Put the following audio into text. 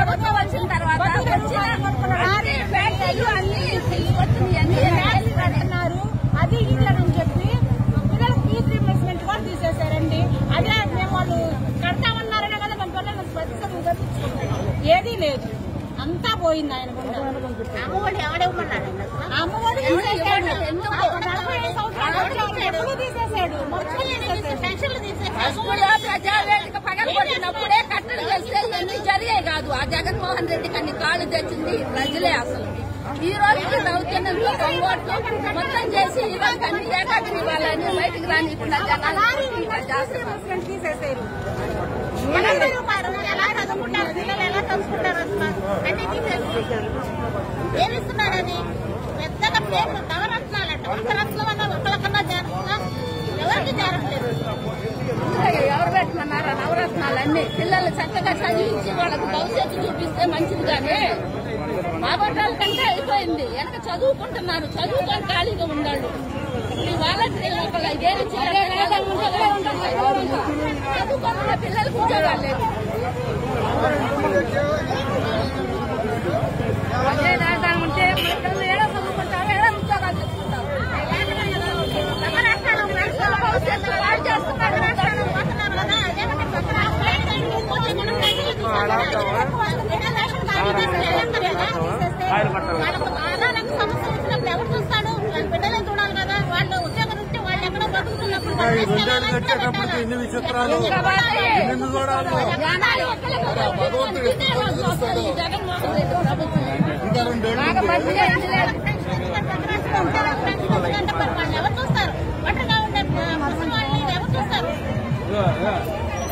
ప్రభుత్వం వచ్చిన తర్వాత వచ్చిన అన్ని ఫ్యాక్టరీలు అన్ని వచ్చినాయి అన్ని కడుతున్నారు అది ఇట్లని చెప్పి పిల్లలకు ఫీజు రీప్లేస్మెంట్ కూడా తీసేశారండి అదే మేము వాళ్ళు కడతామన్నారనే కదా మన పిల్లలు ప్రతిష్టం ఏదీ లేదు అంతా పోయింది ఆయన గుండా అమ్మఒడి ఎవడేమన్నాడు అమ్మఒడి తీసేశాడు నలభై ఐదు సంవత్సరాలు ఎప్పుడు తీసేశాడు మొత్తం తీసేశాడు పెన్షన్లు తీసేసారు అసలు ప్రజావేదిక పగలగొట్టినప్పుడే కట్టలు చేస్తే ఇవన్నీ జరిగాయి కాదు ఆ జగన్మోహన్ రెడ్డికి అన్ని కాళ్ళు తెచ్చింది ప్రజలే అసలు ఈ రోజుకి దౌత్యంతో కొంగోట్లు మొత్తం చేసి ఈ రోజు అన్ని ఏకాగ్రి వాళ్ళని బయటికి రానికుండా జనాలు చేస్తున్నారు రీప్లేస్మెంట్ తీసేశారు ఎలా చదువుతారు ఎలా చదువుకుంటారు పిల్లలు ఎలా చదువుకుంటారు అసలు అన్ని తీసేసారు ఏమి ఇస్తున్నారు అది పెద్దగా ప్లేస్ నవరత్నాలంట ఒక రత్నం అన్న ఒకరికన్నా చేరుతుందా ఎవరికి చేరట్లేదు ఎవరు పెట్టమన్నారా నవరత్నాలు అన్ని పిల్లలు చక్కగా చదివించి వాళ్ళకి భవిష్యత్తు చూపిస్తే మంచిది కానీ ఆభరణాల కంటే అయిపోయింది వెనక చదువుకుంటున్నారు చదువుకొని ఖాళీగా ఉండాలి ఈ వాలంటీర్లు ఒకళ్ళు ఐదేళ్ళు చదువుకుంటున్న పిల్లలకు ఉద్యోగాలు లేవు అదే రాజధాని ఉంటే మన పిల్లలు ఏడో చదువుకుంటారు ఏడో ఉద్యోగాలు తెచ్చుకుంటారు నవరత్నాలు నడుస్తున్న భవిష్యత్తు పాడు చేస్తున్నారు నవరత్నాలు పోతున్నారు కదా అదేమంటే కొత్త రాష్ట్రాలు పోతే మనం రైతులు తీసుకోవాలి వాళ్ళకి బిడ్డ రేషన్ కార్డు తీసుకెళ్ళంటారు కదా వాళ్ళకు ఆధారానికి సమస్య వచ్చినప్పుడు ఎవరు చూస్తాడు వాళ్ళ బిడ్డలే చూడాలి కదా వాళ్ళు ఉద్యోగం ఉంటే వాళ్ళు ఎక్కడో బతుకుతున్నప్పుడు వాళ్ళు రెండేళ్ళు కట్టేటప్పటికి ఎన్ని విచిత్రాలు ఎన్ని చూడాలి జనాలు ఒక్కళ్ళకి భగవంతుడు జగన్మోహన్ రెడ్డి ప్రభుత్వం ఇంకా రెండేళ్ళు బాగా మంచిగా ఇచ్చలేదు. వాళ్ళు ఎవరు చూస్తారు ఒంటరిగా ఉండే ముసలి వాళ్ళని ఎవరు చూస్తారు